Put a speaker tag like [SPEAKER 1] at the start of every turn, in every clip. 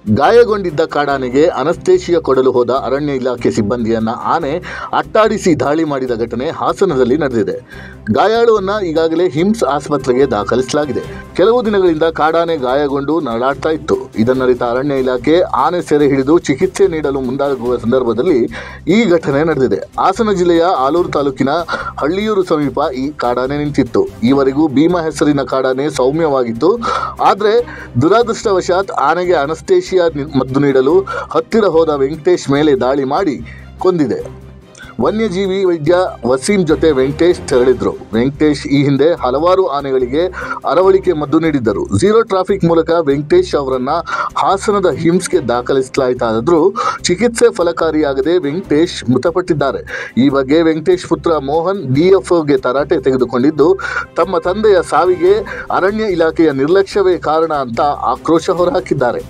[SPEAKER 1] ಗಾಯಗೊಂಡಿದ್ದ ಕಾಡಾನೆಗೆ ಅನಸ್ತೇಶಿಯ ಕೊಡಲು ಹೋದ ಅರಣ್ಯ ಇಲಾಖೆ ಸಿಬ್ಬಂದಿಯನ್ನ ಆನೆ ಅಟ್ಟಾಡಿಸಿ ದಾಳಿ ಮಾಡಿದ ಘಟನೆ ಹಾಸನದಲ್ಲಿ ನಡೆದಿದೆ ಗಾಯಾಳುವನ್ನ ಈಗಾಗಲೇ ಹಿಮ್ಸ್ ಆಸ್ಪತ್ರೆಗೆ ದಾಖಲಿಸಲಾಗಿದೆ ಕೆಲವು ದಿನಗಳಿಂದ ಕಾಡಾನೆ ಗಾಯಗೊಂಡು ನರಳಾಡ್ತಾ ಇತ್ತು ಇದನ್ನರಿತ ಅರಣ್ಯ ಇಲಾಖೆ ಆನೆ ಸೆರೆ ಹಿಡಿದು ಚಿಕಿತ್ಸೆ ನೀಡಲು ಮುಂದಾಗುವ ಸಂದರ್ಭದಲ್ಲಿ ಈ ಘಟನೆ ನಡೆದಿದೆ ಹಾಸನ ಜಿಲ್ಲೆಯ ಆಲೂರು ತಾಲೂಕಿನ ಹಳ್ಳಿಯೂರು ಸಮೀಪ ಈ ಕಾಡಾನೆ ನಿಂತಿತ್ತು ಈವರೆಗೂ ಭೀಮಾ ಹೆಸರಿನ ಕಾಡಾನೆ ಸೌಮ್ಯವಾಗಿತ್ತು ಆದರೆ ದುರಾದೃಷ್ಟವಶಾತ್ ಆನೆಗೆ ಅನಸ್ತೇಶಿಯಾ ನಿ- ಮದ್ದು ನೀಡಲು ಹತ್ತಿರ ಹೋದ ವೆಂಕಟೇಶ್ ಮೇಲೆ ದಾಳಿ ಮಾಡಿ ಕೊಂದಿದೆ ವನ್ಯಜೀವಿ ವೈದ್ಯ ವಸೀಂ ಜೊತೆ ವೆಂಕಟೇಶ್ ತೆರಳಿದ್ರು ವೆಂಕಟೇಶ್ ಈ ಹಿಂದೆ ಹಲವಾರು ಆನೆಗಳಿಗೆ ಅರವಳಿಕೆ ಮದ್ದು ನೀಡಿದ್ದರು ಝೀರೋ ಟ್ರಾಫಿಕ್ ಮೂಲಕ ವೆಂಕಟೇಶ್ ಅವರನ್ನ ಹಾಸನದ ಹಿಮ್ಸ್ಗೆ ದಾಖಲಿಸಲಾಯಿತಾದರೂ ಚಿಕಿತ್ಸೆ ಫಲಕಾರಿಯಾಗದೆ ವೆಂಕಟೇಶ್ ಮೃತಪಟ್ಟಿದ್ದಾರೆ ಈ ಬಗ್ಗೆ ವೆಂಕಟೇಶ್ ಪುತ್ರ ಮೋಹನ್ ಡಿಎಫ್ಒಗೆ ತರಾಟೆ ತೆಗೆದುಕೊಂಡಿದ್ದು ತಮ್ಮ ತಂದೆಯ ಸಾವಿಗೆ ಅರಣ್ಯ ಇಲಾಖೆಯ ನಿರ್ಲಕ್ಷ್ಯವೇ ಕಾರಣ ಅಂತ ಆಕ್ರೋಶ ಹೊರಹಾಕಿದ್ದಾರೆ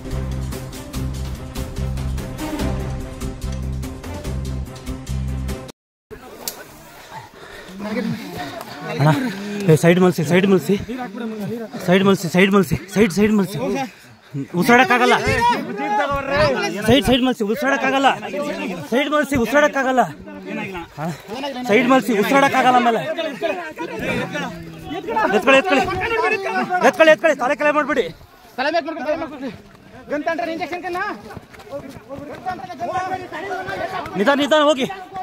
[SPEAKER 2] ಅಣ್ಣ ಏ ಸೈಡ್ ಮಲ್ಸಿ ಸೈಡ್ ಮಲ್ಸಿ ಸೈಡ್ ಮಲ್ಸಿ ಸೈಡ್ ಮಲ್ಸಿ ಸೈಡ್ ಸೈಡ್ ಮಲ್ಸಿ ಉಸಿರಾಡಕ್ಕಾಗಲ್ಲ ಸೈಡ್ ಸೈಡ್ ಮಲ್ಸಿ ಉಸಿರಾಡಕ್ಕಾಗಲ್ಲ ಸೈಡ್ ಮಲ್ಸಿ ಉಸಿರಾಡಕ್ಕಾಗಲ್ಲ ಸೈಡ್ ಮಲ್ಸಿ ಉಸಿರಾಡಕ್ಕಾಗಲ್ಲ ಆಮೇಲೆ ಎತ್ಕೊಳ್ಳಿ ಎತ್ಕೊಳ್ಳಿ ಎತ್ಕೊಳ್ಳಿ ಎತ್ಕೊಳ್ಳಿ ತಲೆ ಕೆಲೆ ಮಾಡ್ಬಿಡಿ
[SPEAKER 3] ತಲೆ ಮೇಲೆ ಮಾಡ್ಕೊಂಡು ತಲೆ ಮೇಲೆ ಮಾಡ್ಕೊಂಡು ಗಂತಂಡ್ರೆ ಇಂಜೆಕ್ಷನ್ ಕನ್ನ
[SPEAKER 2] ನಿಧಾನ ನಿಧಾನ ಹೋಗಿ